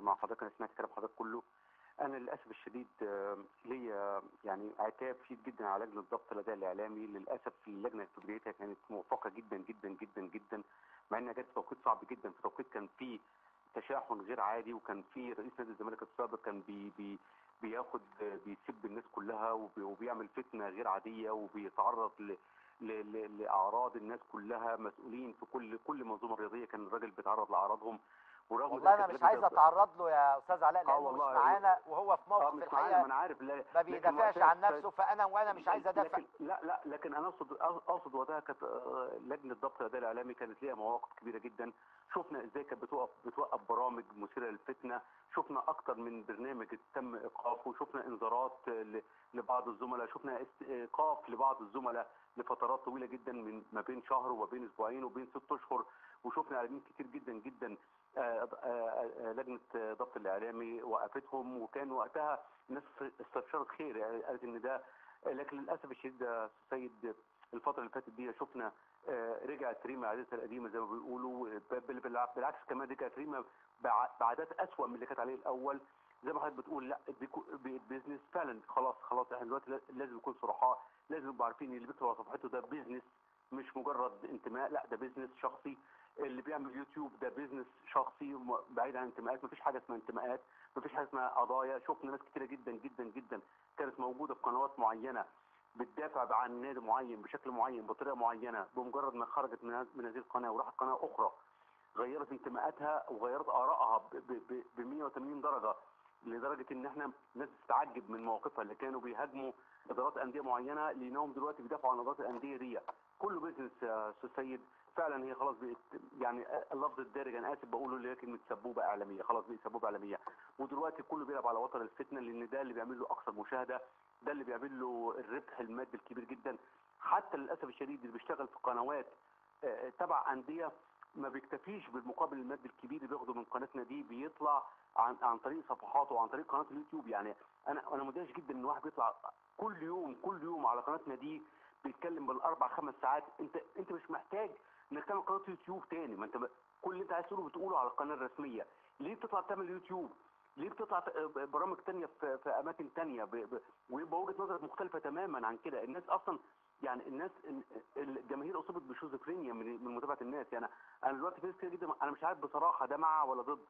مع حضرتك انا سمعت كلام حضرتك كله انا للاسف الشديد آه، ليا يعني عتاب شديد جدا على لجنه ضبط الاداء الاعلامي للاسف اللجنه تدريتها كانت موفقه جدا جدا جدا جدا مع انها جت في توقيت صعب جدا في توقيت كان فيه تشاحن غير عادي وكان في رئيس نادي الزمالك السابق كان بي بي بياخد بيسب الناس كلها وبي- وبيعمل فتنه غير عاديه وبيتعرض ل ل- ل- لاعراض الناس كلها مسؤولين في كل كل منظومه رياضيه كان الراجل بيتعرض لاعراضهم ورغم والله ذلك انا مش اللجنة عايز ضبط- اتعرض له يا استاذ علاء آه لانه مش والله. معانا وهو في اه موقف مش في معايا ما الحقيقه انا عارف لا ما لكن بيدافعش وقتها عن كانت- نفسه فانا وانا مش عايز ادافع لكن لا لا لكن انا اقصد اقصد وقتها كانت آه، لجنه ضبط الاداء الاعلامي كانت ليها مواقف كبيره جدا شفنا ازاي كانت بتوقف بتوقف برامج مثيره للفتنه شفنا اكتر من برنامج تم ايقافه شفنا انذارات آه، ل- لبعض الزملاء شفنا است- ايقاف لبعض الزملاء لفترات طويله جدا من ما بين شهر وما بين اسبوعين وبين ست اشهر وشفنا اعلاميين كتير جدا جدا آه، آه، آه، لجنه آه، ضبط الاعلامي وقفتهم وكان وقتها الناس استبشرت خير يعني قالت ان ده لكن للاسف الشديد يا سيد الفتره اللي فاتت دي شفنا آه، رجعت ريما عادتها القديمه زي ما بيقولوا بل- بل- بالعكس كمان رجعت ريما بع- بعادات اسوأ من اللي كانت عليه الاول زي ما حضرتك بتقول لا بيزنس فعلا خلاص خلاص احنا دلوقتي لا- لازم نكون صرحاء لازم نبقى عارفين ان اللي بيكتب على صفحته ده بيزنس مش مجرد انتماء لا ده بيزنس شخصي اللي بيعمل يوتيوب ده بيزنس شخصي م- بعيد عن انتماءات مفيش حاجه اسمها انتماءات مفيش حاجه اسمها قضايا شفنا ناس كتيره جدا جدا جدا كانت موجوده في قنوات معينه بتدافع عن نادي معين بشكل معين بطريقه معينه بمجرد ما خرجت من هذ- من هذه القناه وراحت قناه اخرى غيرت انتماءاتها وغيرت ارائها ب 180 درجه لدرجه ان احنا ناس تتعجب من مواقفها اللي كانوا بيهاجموا ادارات انديه معينه لانهم دلوقتي بيدافعوا عن ادارات الانديه دي كله بيزنس يا استاذ سيد فعلا هي خلاص بقت يعني اللفظ الدارج انا اسف بقوله لكن سبوبه اعلاميه خلاص بقت سبوبه اعلاميه ودلوقتي كله بيلعب على وتر الفتنه لان ده اللي بيعمل له اكثر مشاهده ده اللي بيعمل له الربح المادي الكبير جدا حتى للاسف الشديد اللي بيشتغل في قنوات آه، تبع انديه ما بيكتفيش بالمقابل المادي الكبير اللي بياخده من قناتنا دي بيطلع عن عن طريق صفحاته وعن طريق قناه اليوتيوب يعني انا انا مدهش جدا ان واحد بيطلع كل يوم كل يوم على قناتنا دي بيتكلم بالاربع خمس ساعات انت انت مش محتاج انك تعمل قناه يوتيوب تاني ما انت ب- كل اللي انت عايز تقوله بتقوله على القناه الرسميه ليه بتطلع تعمل يوتيوب ليه بتطلع ت- برامج تانية في, في اماكن تانية ب... ب... ويبقى وجهه نظرك مختلفه تماما عن كده الناس اصلا يعني الناس الجماهير اصيبت بشيزوفرينيا من من متابعه الناس يعني انا دلوقتي في ناس كتير جدا انا مش عارف بصراحه ده مع ولا ضد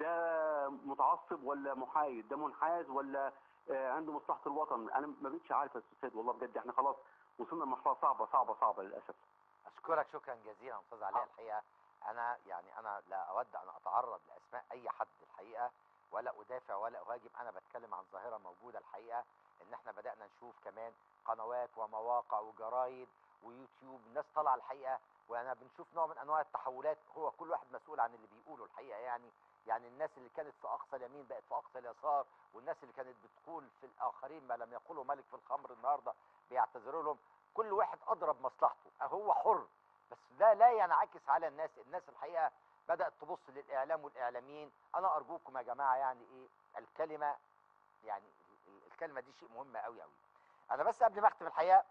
ده متعصب ولا محايد ده منحاز ولا آه، عنده مصلحه الوطن انا ما بقتش عارف يا استاذ سيد والله بجد احنا خلاص وصلنا لمرحله صعبه صعبه صعبه للاسف اشكرك شكرا جزيلا استاذ علاء الحقيقه انا يعني انا لا اود ان اتعرض لاسماء اي حد الحقيقه ولا ادافع ولا اهاجم انا بتكلم عن ظاهره موجوده الحقيقه ان احنا بدانا نشوف كمان قنوات ومواقع وجرايد ويوتيوب الناس طالعه الحقيقه وانا بنشوف نوع من انواع التحولات هو كل واحد مسؤول عن اللي بيقوله الحقيقه يعني يعني الناس اللي كانت في اقصى اليمين بقت في اقصى اليسار والناس اللي كانت بتقول في الاخرين ما لم يقوله ملك في الخمر النهارده بيعتذروا لهم كل واحد اضرب مصلحته هو حر بس ده لا ينعكس على الناس الناس الحقيقه بدات تبص للاعلام والاعلاميين انا ارجوكم يا جماعه يعني ايه الكلمه يعني ال- ال- الكلمه دي شيء مهم قوي قوي انا بس قبل ما اختم الحقيقه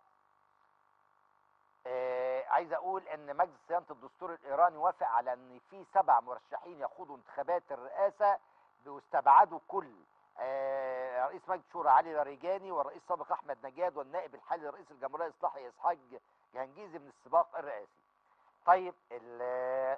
آه عايز اقول ان مجلس صيانه الدستور الايراني وافق على ان في سبع مرشحين يخوضوا انتخابات الرئاسه واستبعدوا كل آه رئيس مجلس الشورى علي لاريجاني والرئيس السابق احمد نجاد والنائب الحالي لرئيس الجمهوريه اصلاحي اسحاق جهنجيزي من السباق الرئاسي طيب ال-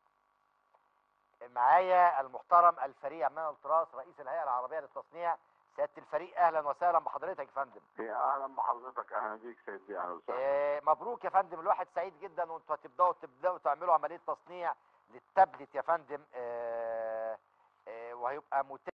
معايا المحترم الفريق عمان التراث رئيس الهيئه العربيه للتصنيع سياده الفريق اهلا وسهلا بحضرتك يا فندم يا اهلا بحضرتك اهلا بيك سيدي اهلا وسهلا آه، مبروك يا فندم الواحد سعيد جدا وانتوا هتبداوا تبداوا تعملوا عمليه تصنيع للتابلت يا فندم آه، آه، وهيبقى متاح